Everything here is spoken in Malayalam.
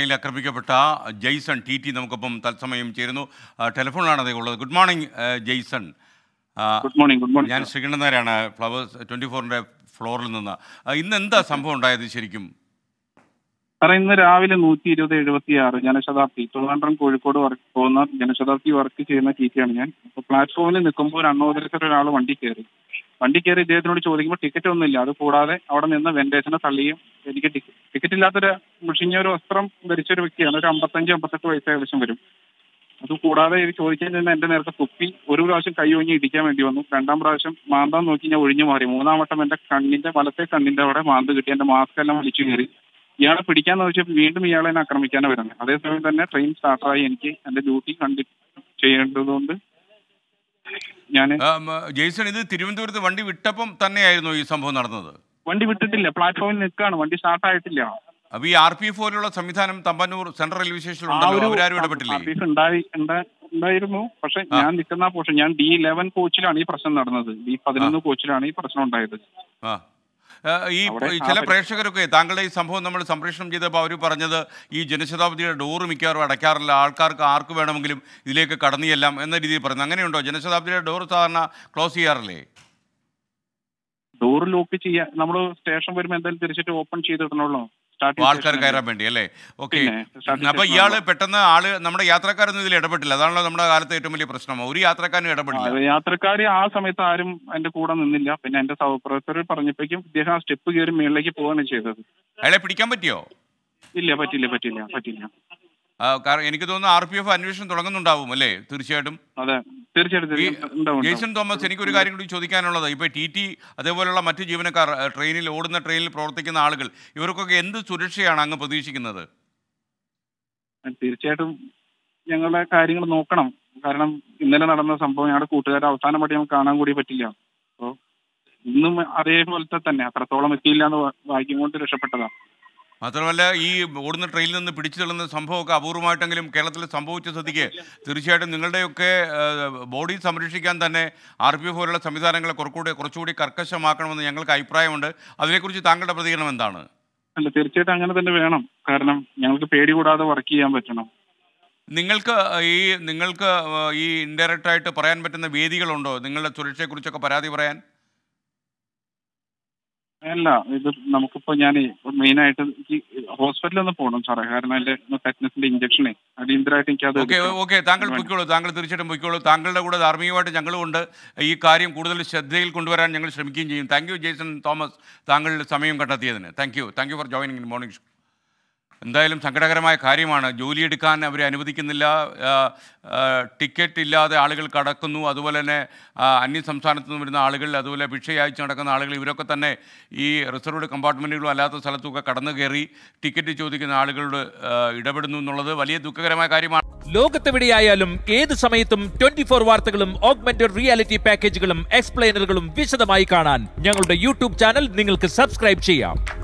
ട്രെയിനിൽ ആക്രമിക്കപ്പെട്ട ജെയ്സൺ ടി ടി നമുക്കൊപ്പം തത്സമയം ചേരുന്നു ആ, ടെലിഫോണിലാണ് അദ്ദേഹം ഉള്ളത് ഗുഡ് മോർണിംഗ് ആ, ജെയ്സൺ ആ, ഗുഡ് മോർണിംഗ് ഗുഡ് മോർണിംഗ് ഞാൻ ശ്രീകണ്ഠൻ നായരാണ് ഫ്ലവേഴ്സ് ട്വൻറ്റി ഫോറിൻ്റെ ഫ്ലോറിൽ നിന്ന് ആ, ഇന്ന് എന്താ സംഭവം ഉണ്ടായത് ശരിക്കും സാറേ ഇന്ന് രാവിലെ നൂറ്റി ഇരുപത് എഴുപത്തി ആറ് ജനശതാബ്ദി ട്രിവാൻഡ്രം കോഴിക്കോട് വർക്ക് പോകുന്ന ജനശതാബ്ദി വർക്ക് ചെയ്യുന്ന ടി ആണ് ഞാൻ അപ്പോൾ പ്ലാറ്റ്ഫോമിൽ നിൽക്കുമ്പോൾ ഒരു അൺഓതറൈസർ ഒരാൾ വണ്ടി കയറി വണ്ടി കയറി ഇദ്ദേഹത്തിനോട് ചോദിക്കുമ്പോൾ ടിക്കറ്റ് ഒന്നുമില്ല അത് കൂടാതെ അവിടെ നിന്ന് വെന്റേഷനെ തള്ളിയും എനിക്ക് ടിക്കറ്റ് ടിക്കറ്റ് ഇല്ലാത്തൊരു മുഷിഞ്ഞ ഒരു വസ്ത്രം ധരിച്ച ഒരു വ്യക്തിയാണ് ഒരു അമ്പത്തഞ്ച് അമ്പത്തെട്ട് വയസ്സ് ഏകദേശം വരും അത് കൂടാതെ ഇത് ചോദിക്കാൻ ചെന്ന് എന്റെ നേരത്തെ കുപ്പി ഒരു പ്രാവശ്യം കൈ ഒഞ്ഞി ഇടിക്കാൻ വേണ്ടി വന്നു രണ്ടാം പ്രാവശ്യം മാന്താൻ നോക്കി ഞാൻ ഒഴിഞ്ഞു മാറി മൂന്നാം വട്ടം എന്റെ കണ്ണിന്റെ വലത്തെ കണ്ണിന്റെ അവിടെ മാന്ത് കിട്ടി എന്റെ മാസ്ക് എല്ലാം വലിച്ചു കയറി ഇയാളെ പിടിക്കാന്ന് വെച്ചാൽ വീണ്ടും ഇയാളെ എന്നെ ആക്രമിക്കാനാണ് വരുന്നത് അതേസമയം തന്നെ ട്രെയിൻ സ്റ്റാർട്ടായി എനിക്ക് എന്റെ ഡ്യൂട്ടി കണ്ടി ചെയ്യേണ്ടതുകൊണ്ട് ഞാൻ ആ, മ, ജെയ്സൺ ഇത് തിരുവനന്തപുരത്ത് വണ്ടി വിട്ടപ്പം തന്നെയായിരുന്നു ഈ സംഭവം നടന്നത് വണ്ടി വിട്ടിട്ടില്ല പ്ലാറ്റ്ഫോമിൽ നിൽക്കുകയാണ് വണ്ടി സ്റ്റാർട്ട് ആയിട്ടില്ല അപ്പോൾ ഈ ആർ പി എഫ് പോലുള്ള സംവിധാനം തമ്പാനൂർ സെൻട്രൽ റെയിൽവേ സ്റ്റേഷനിൽ ആ ഉണ്ടല്ലോ ഒരു അവരാരും ഇടപെട്ടില്ലേ സർവീസ് ഉണ്ടായി ഉണ്ടാ- ഉണ്ടായിരുന്നു പക്ഷെ ഞാൻ നിൽക്കുന്ന പോർഷൻ ഞാൻ ഡി ഇലവൻ കോച്ചിലാണ് ഈ പ്രശ്നം നടന്നത് ഡി പതിനൊന്ന് കോച്ചിലാണ് ഈ പ്രശ്നം ഉണ്ടായത് ആ ആ, ഈ അവിടെ ഈ ആ ചില പരി- പ്രേക്ഷകരൊക്കെ താങ്കളുടെ ഈ സംഭവം നമ്മൾ സംപ്രേഷണം ചെയ്തപ്പോൾ അവർ പറഞ്ഞത് ഈ ജനശതാബ്ദിയുടെ ഡോറ് മിക്കവാറും അടയ്ക്കാറില്ല ആൾക്കാർക്ക് ആർക്ക് വേണമെങ്കിലും ഇതിലേക്ക് കടന്നു ചെല്ലാം എന്ന രീതിയിൽ പറയുന്നത് അങ്ങനെയുണ്ടോ ജനശതാബ്ദിയുടെ ഡോർ സാധാരണ ക്ലോസ് ചെയ്യാറില്ലേ ഡോർ ലോക്ക് ചെയ്യാൻ നമ്മൾ സ്റ്റേഷൻ വരുമ്പോൾ എന്തായാലും തിരിച്ചിട്ട് ഓപ്പൺ ചെയ്തിടണല്ലോ അപ്പോൾ ആൾക്കാർ കയറാൻ വേണ്ടി അല്ലേ ഓക്കെ പിന്നെ, starting അപ്പൊ station ഇയാള് ആണല്ലോ. പെട്ടെന്ന് ആള് നമ്മുടെ യാത്രക്കാരൊന്നും ഇതിൽ ഇടപെട്ടില്ല അതാണല്ലോ നമ്മുടെ കാലത്തെ ഏറ്റവും വലിയ പ്രശ്നം ഒരു യാത്രക്കാരനും ഇടപെടില്ല യാത്രക്കാർ ആ സമയത്ത് ആരും എന്റെ കൂടെ നിന്നില്ല പിന്നെ എന്റെ സഹപ്രവർത്തകർ പറഞ്ഞപ്പോഴേക്കും ഇദ്ദേഹം ആ സ്റ്റെപ്പ് കയറി മേളിലേക്ക് പോവാണ് ചെയ്തത് അയാളെ പിടിക്കാൻ പറ്റിയോ ഇല്ല പറ്റില്ല പറ്റില്ല പറ്റില്ല ആ, കാരണം എനിക്ക് തോന്നുന്നു ആർ പി എഫ് അന്വേഷണം തുടങ്ങുന്നുണ്ടാവും അല്ലേ തീർച്ചയായിട്ടും അതെ തീർച്ചയായിട്ടും ഈ തീർച്ചയായിട്ടും ഉണ്ടാവും, ജെയ്സൺ ഉണ്ടാവും. തോമസ് എനിക്കൊരു കാര്യം കൂടി ചോദിക്കാനുള്ളത് ഇപ്പോൾ ടി ടി അതേപോലെയുള്ള മറ്റു ജീവനക്കാർ ഏ, ട്രെയിനിൽ ഓടുന്ന ട്രെയിനിൽ പ്രവർത്തിക്കുന്ന ആളുകൾ ഇവർക്കൊക്കെ എന്ത് സുരക്ഷയാണ് അങ്ങ് പ്രതീക്ഷിക്കുന്നത് തീർച്ചയായിട്ടും ഞങ്ങളുടെ കാര്യങ്ങൾ നോക്കണം കാരണം ഇന്നലെ നടന്ന സംഭവം ഞങ്ങളുടെ കൂട്ടുകാരെ അവസാനമായിട്ട് ഞങ്ങൾക്ക് കാണാൻ കൂടി പറ്റില്ല അപ്പോൾ ഇന്നും അതേപോലത്തെ തന്നെ അത്രത്തോളം എത്തിയില്ല എന്ന് ഭാഗ്യം കൊണ്ട് രക്ഷപ്പെട്ടതാ മാത്രമല്ല ഈ ഓടുന്ന ട്രെയിനിൽ നിന്ന് പിടിച്ചു തള്ളുന്ന സംഭവമൊക്കെ അപൂർവമായിട്ടെങ്കിലും കേരളത്തിൽ സംഭവിച്ച സ്ഥിതിക്ക് തീർച്ചയായിട്ടും നിങ്ങളുടെയൊക്കെ ബോഡി സംരക്ഷിക്കാൻ തന്നെ ആർ പി എഫ് പോലുള്ള സംവിധാനങ്ങളെ കുറച്ചുകൂടി കുറച്ചുകൂടി കർക്കശമാക്കണമെന്ന് ഞങ്ങൾക്ക് അഭിപ്രായമുണ്ട് അതിനെക്കുറിച്ച് താങ്കളുടെ പ്രതികരണം എന്താണ് അല്ല തീർച്ചയായിട്ടും അങ്ങനെ തന്നെ വേണം കാരണം ഞങ്ങൾക്ക് പേടി കൂടാതെ വർക്ക് ചെയ്യാൻ പറ്റണം നിങ്ങൾക്ക് ഈ നിങ്ങൾക്ക് ഈ ഇൻഡയറക്റ്റ് ആയിട്ട് പറയാൻ പറ്റുന്ന വേദികളുണ്ടോ നിങ്ങളുടെ സുരക്ഷയെക്കുറിച്ചൊക്കെ പരാതി പറയാൻ അല്ല ഇത് നമുക്കിപ്പോ ഞാൻ മെയിൻ ആയിട്ട് എനിക്ക് ഹോസ്പിറ്റലിൽ ഒന്ന് പോകണം സാറേ കാരണം എന്റെ ടെറ്റ്നസിന്റെ ഇഞ്ചക്ഷനെ അടിയന്തരമായിട്ട് എനിക്ക് അത് ഓക്കെ ഓക്കെ താങ്കൾ പൊയ്ക്കോളൂ താങ്കൾ തീർച്ചയായിട്ടും പൊയ്ക്കോളൂ താങ്കളുടെ കൂടെ ധാർമ്മികമായിട്ട് ഞങ്ങളും ഉണ്ട് ഈ കാര്യം കൂടുതൽ ശ്രദ്ധയിൽ കൊണ്ടുവരാൻ ഞങ്ങൾ ശ്രമിക്കുകയും ചെയ്യും താങ്ക് യു ജേസൺ തോമസ് താങ്കൾ സമയം കണ്ടെത്തിയതിന് thank you thank you for joining in morning show എന്തായാലും സങ്കടകരമായ കാര്യമാണ് ജോലിയെടുക്കാൻ അവരെ അനുവദിക്കുന്നില്ല ആ, ആ, ടിക്കറ്റ് ഇല്ലാതെ ആളുകൾ കടക്കുന്നു അതുപോലെ തന്നെ ആ, അന്യ സംസ്ഥാനത്ത് നിന്ന് വരുന്ന ആളുകൾ അതുപോലെ ഭിക്ഷയയച്ച് നടക്കുന്ന ആളുകൾ ഇവരൊക്കെ തന്നെ ഈ റിസർവ്ഡ് കമ്പാർട്ട്മെൻറ്റുകളും അല്ലാത്ത സ്ഥലത്തുമൊക്കെ കടന്നു കയറി ടിക്കറ്റ് ചോദിക്കുന്ന ആളുകളോട് ആ, ഇടപെടുന്നു എന്നുള്ളത് വലിയ ദുഃഖകരമായ കാര്യമാണ് ലോകത്തെവിടെയായാലും ഏത് സമയത്തും ട്വന്റി ഫോർ വാർത്തകളും ഓഗ്മെന്റഡ് റിയാലിറ്റി പാക്കേജുകളും എക്സ്പ്ലെയിനറുകളും വിശദമായി കാണാൻ ഞങ്ങളുടെ യൂട്യൂബ് ചാനൽ നിങ്ങൾക്ക് സബ്സ്ക്രൈബ് ചെയ്യാം